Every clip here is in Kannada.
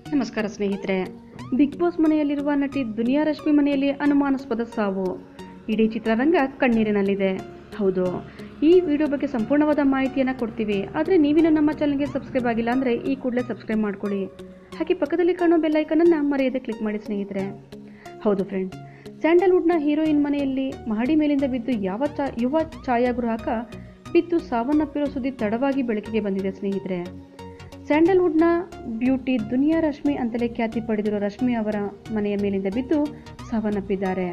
ನಮಸ್ಕಾರ ಸ್ನೇಹಿತರೆ ಬಿಗ್ ಬಾಸ್ ಮನೆಯಲ್ಲಿರುವ ನಟಿ ದುನಿಯಾ ರಶ್ಮಿ ಮನೆಯಲ್ಲಿ ಅನುಮಾನಾಸ್ಪದ ಸಾವು ಇಡೀ ಚಿತ್ರರಂಗ ಕಣ್ಣೀರಿನಲ್ಲಿದೆ ಹೌದು ಈ ವಿಡಿಯೋ ಬಗ್ಗೆ ಸಂಪೂರ್ಣವಾದ ಮಾಹಿತಿಯನ್ನು ಕೊಡ್ತೀವಿ ಆದರೆ ನೀವಿನ್ನು ನಮ್ಮ ಚಾನಲ್ಗೆ ಸಬ್ಸ್ಕ್ರೈಬ್ ಆಗಿಲ್ಲ ಅಂದರೆ ಈ ಕೂಡಲೇ ಸಬ್ಸ್ಕ್ರೈಬ್ ಮಾಡ್ಕೊಳ್ಳಿ ಹಾಗೆ ಪಕ್ಕದಲ್ಲಿ ಕಾಣೋ ಬೆಲ್ಲೈಕನನ್ನು ಮರೆಯದೆ ಕ್ಲಿಕ್ ಮಾಡಿ ಸ್ನೇಹಿತರೆ ಹೌದು ಫ್ರೆಂಡ್ ಸ್ಯಾಂಡಲ್ವುಡ್ನ ಹೀರೋಯಿನ್ ಮನೆಯಲ್ಲಿ ಮಹಡಿ ಮೇಲಿಂದ ಬಿದ್ದು ಯಾವ ಚಾ ಯುವ ಛಾಯಾಗ್ರಾಹಕ ಬಿದ್ದು ಸಾವನ್ನಪ್ಪಿರೋ ಸುದ್ದಿ ತಡವಾಗಿ ಬೆಳಕಿಗೆ ಬಂದಿದೆ ಸ್ನೇಹಿತರೆ ಸ್ಯಾಂಡಲ್ವುಡ್ನ ಬ್ಯೂಟಿ ದುನಿಯಾ ರಶ್ಮಿ ಅಂತಲೇ ಖ್ಯಾತಿ ಪಡೆದಿರೋ ರಶ್ಮಿ ಅವರ ಮನೆಯ ಮೇಲಿಂದ ಬಿದ್ದು ಸಾವನ್ನಪ್ಪಿದ್ದಾರೆ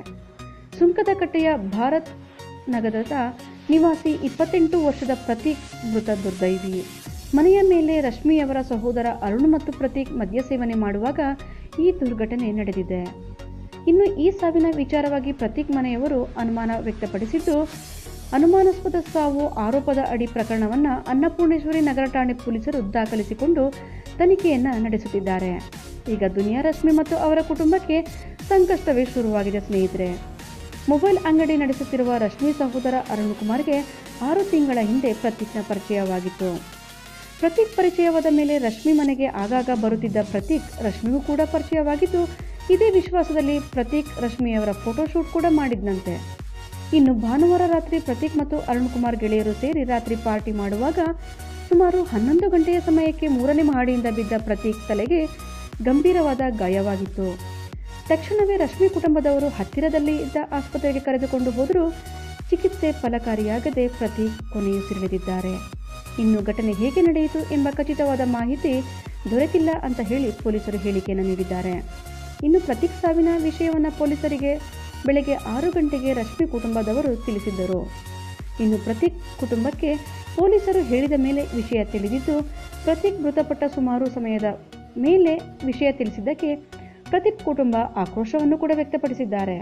ಸುಂಕದ ಕಟ್ಟೆಯ ಭಾರತ್ ನಗರದ ನಿವಾಸಿ ಇಪ್ಪತ್ತೆಂಟು ವರ್ಷದ ಪ್ರತೀಕ್ ಮೃತ ದುರ್ದೈವಿ ಮನೆಯ ಮೇಲೆ ರಶ್ಮಿಯವರ ಸಹೋದರ ಅರುಣ್ ಮತ್ತು ಪ್ರತೀಕ್ ಮದ್ಯ ಸೇವನೆ ಮಾಡುವಾಗ ಈ ದುರ್ಘಟನೆ ನಡೆದಿದೆ ಇನ್ನು ಈ ಸಾವಿನ ವಿಚಾರವಾಗಿ ಪ್ರತೀಕ್ ಮನೆಯವರು ಅನುಮಾನ ವ್ಯಕ್ತಪಡಿಸಿದ್ದು ಅನುಮಾನಾಸ್ಪದ ಸಾವು ಆರೋಪದ ಅಡಿ ಪ್ರಕರಣವನ್ನ ಅನ್ನಪೂರ್ಣೇಶ್ವರಿ ನಗರ ಠಾಣೆ ಪೊಲೀಸರು ದಾಖಲಿಸಿಕೊಂಡು ತನಿಖೆಯನ್ನ ನಡೆಸುತ್ತಿದ್ದಾರೆ ಈಗ ದುನಿಯಾ ರಶ್ಮಿ ಮತ್ತು ಅವರ ಕುಟುಂಬಕ್ಕೆ ಸಂಕಷ್ಟವೇ ಶುರುವಾಗಿದೆ ಸ್ನೇಹಿತರೆ ಮೊಬೈಲ್ ಅಂಗಡಿ ನಡೆಸುತ್ತಿರುವ ರಶ್ಮಿ ಸಹೋದರ ಅರುಣ್ ಕುಮಾರ್ಗೆ ಆರು ತಿಂಗಳ ಹಿಂದೆ ಪ್ರತೀಕ್ನ ಪರಿಚಯವಾಗಿತ್ತು ಪ್ರತೀಕ್ ಪರಿಚಯವಾದ ಮೇಲೆ ರಶ್ಮಿ ಮನೆಗೆ ಆಗಾಗ ಬರುತ್ತಿದ್ದ ಪ್ರತೀಕ್ ರಶ್ಮಿಗೂ ಕೂಡ ಪರಿಚಯವಾಗಿದ್ದು ಇದೇ ವಿಶ್ವಾಸದಲ್ಲಿ ಪ್ರತೀಕ್ ರಶ್ಮಿಯವರ ಫೋಟೋಶೂಟ್ ಕೂಡ ಮಾಡಿದ್ನಂತೆ ಇನ್ನು ಭಾನುವಾರ ರಾತ್ರಿ ಪ್ರತೀಕ್ ಮತ್ತು ಅರುಣ್ ಕುಮಾರ್ ಗೆಳೆಯರು ಸೇರಿ ರಾತ್ರಿ ಪಾರ್ಟಿ ಮಾಡುವಾಗ ಸುಮಾರು ಹನ್ನೊಂದು ಗಂಟೆಯ ಸಮಯಕ್ಕೆ ಮೂರನೇ ಮಹಡಿಯಿಂದ ಬಿದ್ದ ಪ್ರತೀಕ್ ತಲೆಗೆ ಗಂಭೀರವಾದ ಗಾಯವಾಗಿತ್ತು ತಕ್ಷಣವೇ ರಶ್ಮಿ ಕುಟುಂಬದವರು ಹತ್ತಿರದಲ್ಲಿ ಇದ್ದ ಆಸ್ಪತ್ರೆಗೆ ಕರೆದುಕೊಂಡು ಹೋದರೂ ಚಿಕಿತ್ಸೆ ಫಲಕಾರಿಯಾಗದೆ ಪ್ರತೀಕ್ ಕೊನೆಯುಸಿರೆಳೆದಿದ್ದಾರೆ ಇನ್ನು ಘಟನೆ ಹೇಗೆ ನಡೆಯಿತು ಎಂಬ ಖಚಿತವಾದ ಮಾಹಿತಿ ದೊರೆತಿಲ್ಲ ಅಂತ ಹೇಳಿ ಪೊಲೀಸರು ಹೇಳಿಕೆಯನ್ನು ನೀಡಿದ್ದಾರೆ ಇನ್ನು ಪ್ರತೀಕ್ ಸಾವಿನ ವಿಷಯವನ್ನು ಪೊಲೀಸರಿಗೆ ಬೆಳಗ್ಗೆ ಆರು ಗಂಟೆಗೆ ರಶ್ಮಿ ಕುಟುಂಬದವರು ತಿಳಿಸಿದ್ದರು ಇನ್ನು ಪ್ರತೀಕ್ ಕುಟುಂಬಕ್ಕೆ ಪೊಲೀಸರು ಹೇಳಿದ ಮೇಲೆ ವಿಷಯ ತಿಳಿದಿದ್ದು ಪ್ರತೀಕ್ ಮೃತಪಟ್ಟ ಸುಮಾರು ಸಮಯದ ಮೇಲೆ ವಿಷಯ ತಿಳಿಸಿದ್ದಕ್ಕೆ ಪ್ರತೀಕ್ ಕುಟುಂಬ ಆಕ್ರೋಶವನ್ನು ಕೂಡ ವ್ಯಕ್ತಪಡಿಸಿದ್ದಾರೆ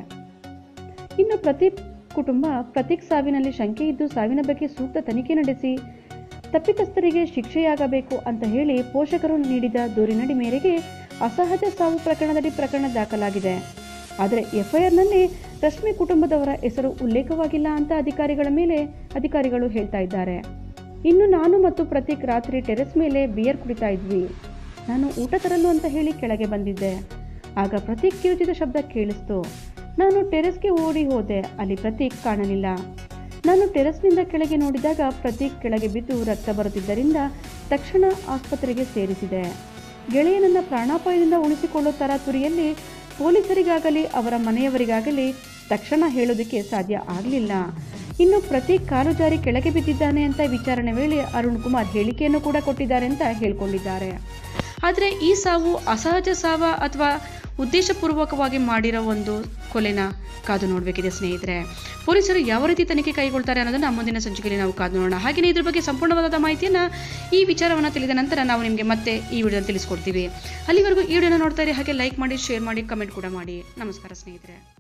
ಇನ್ನು ಪ್ರತೀಕ್ ಕುಟುಂಬ ಪ್ರತೀಕ್ ಸಾವಿನಲ್ಲಿ ಶಂಕೆ ಇದ್ದು ಸಾವಿನ ಬಗ್ಗೆ ಸೂಕ್ತ ತನಿಖೆ ನಡೆಸಿ ತಪ್ಪಿತಸ್ಥರಿಗೆ ಶಿಕ್ಷೆಯಾಗಬೇಕು ಅಂತ ಹೇಳಿ ಪೋಷಕರು ನೀಡಿದ ದೂರಿನಡಿ ಮೇರೆಗೆ ಅಸಹಜ ಸಾವು ಪ್ರಕರಣದಡಿ ಪ್ರಕರಣ ದಾಖಲಾಗಿದೆ ಆದರೆ ಎಫ್ಐಆರ್ನಲ್ಲಿ ರಶ್ಮಿ ಕುಟುಂಬದವರ ಹೆಸರು ಉಲ್ಲೇಖವಾಗಿಲ್ಲ ಅಂತ ಅಧಿಕಾರಿಗಳ ಮೇಲೆ ಅಧಿಕಾರಿಗಳು ಹೇಳ್ತಾ ಇದ್ದಾರೆ ಇನ್ನು ನಾನು ಮತ್ತು ಪ್ರತೀಕ್ ರಾತ್ರಿ ಟೆರೆಸ್ ಮೇಲೆ ಬಿಯರ್ ಕುಡಿತಾ ಇದ್ವಿ ನಾನು ಊಟ ತರಲು ಅಂತ ಹೇಳಿ ಕೆಳಗೆ ಬಂದಿದ್ದೆ ಆಗ ಪ್ರತೀಕ್ ಕಿರುಚಿದ ಶಬ್ದ ಕೇಳಿಸ್ತು ನಾನು ಟೆರೆಸ್ಗೆ ಓಡಿ ಹೋದೆ ಅಲ್ಲಿ ಪ್ರತೀಕ್ ಕಾಣಲಿಲ್ಲ ನಾನು ಟೆರೆಸ್ನಿಂದ ಕೆಳಗೆ ನೋಡಿದಾಗ ಪ್ರತೀಕ್ ಕೆಳಗೆ ಬಿದ್ದು ರಕ್ತ ಬರುತ್ತಿದ್ದರಿಂದ ತಕ್ಷಣ ಆಸ್ಪತ್ರೆಗೆ ಸೇರಿಸಿದೆ ಗೆಳೆಯನನ್ನ ಪ್ರಾಣಾಪಾಯದಿಂದ ಉಳಿಸಿಕೊಳ್ಳೋ ತರಾತುರಿಯಲ್ಲಿ ಪೊಲೀಸರಿಗಾಗಲಿ ಅವರ ಮನೆಯವರಿಗಾಗಲಿ ತಕ್ಷಣ ಹೇಳೋದಕ್ಕೆ ಸಾಧ್ಯ ಆಗಲಿಲ್ಲ ಇನ್ನು ಪ್ರತೀಕ್ ಕಾಲು ಜಾರಿ ಕೆಳಗೆ ಬಿದ್ದಿದ್ದಾನೆ ಅಂತ ವಿಚಾರಣೆ ವೇಳೆ ಅರುಣ್ ಕುಮಾರ್ ಹೇಳಿಕೆಯನ್ನು ಕೂಡ ಕೊಟ್ಟಿದ್ದಾರೆ ಅಂತ ಹೇಳ್ಕೊಂಡಿದ್ದಾರೆ ಆದರೆ ಈ ಸಾವು ಅಸಹಜ ಸಾವ ಅಥವಾ ಉದ್ದೇಶಪೂರ್ವಕವಾಗಿ ಮಾಡಿರೋ ಒಂದು ಕೊಲೆನ ಕಾದು ನೋಡಬೇಕಿದೆ ಸ್ನೇಹಿತರೆ ಪೊಲೀಸರು ಯಾವ ರೀತಿ ತನಿಖೆ ಕೈಗೊಳ್ತಾರೆ ಅನ್ನೋದನ್ನ ಮುಂದಿನ ಸಂಚಿಕೆಯಲ್ಲಿ ನಾವು ಕಾದು ನೋಡೋಣ ಹಾಗೆಯೇ ಇದ್ರ ಬಗ್ಗೆ ಸಂಪೂರ್ಣವಾದ ಮಾಹಿತಿಯನ್ನು ಈ ವಿಚಾರವನ್ನು ತಿಳಿದ ನಂತರ ನಾವು ನಿಮಗೆ ಮತ್ತೆ ಈ ವಿಡಿಯೋದಲ್ಲಿ ತಿಳಿಸ್ಕೊಡ್ತೀವಿ ಅಲ್ಲಿವರೆಗೂ ಈ ವಿಡಿಯೋನ ನೋಡ್ತಾ ಇರಿ ಹಾಗೆ ಲೈಕ್ ಮಾಡಿ ಶೇರ್ ಮಾಡಿ ಕಮೆಂಟ್ ಕೂಡ ಮಾಡಿ ನಮಸ್ಕಾರ ಸ್ನೇಹಿತರೆ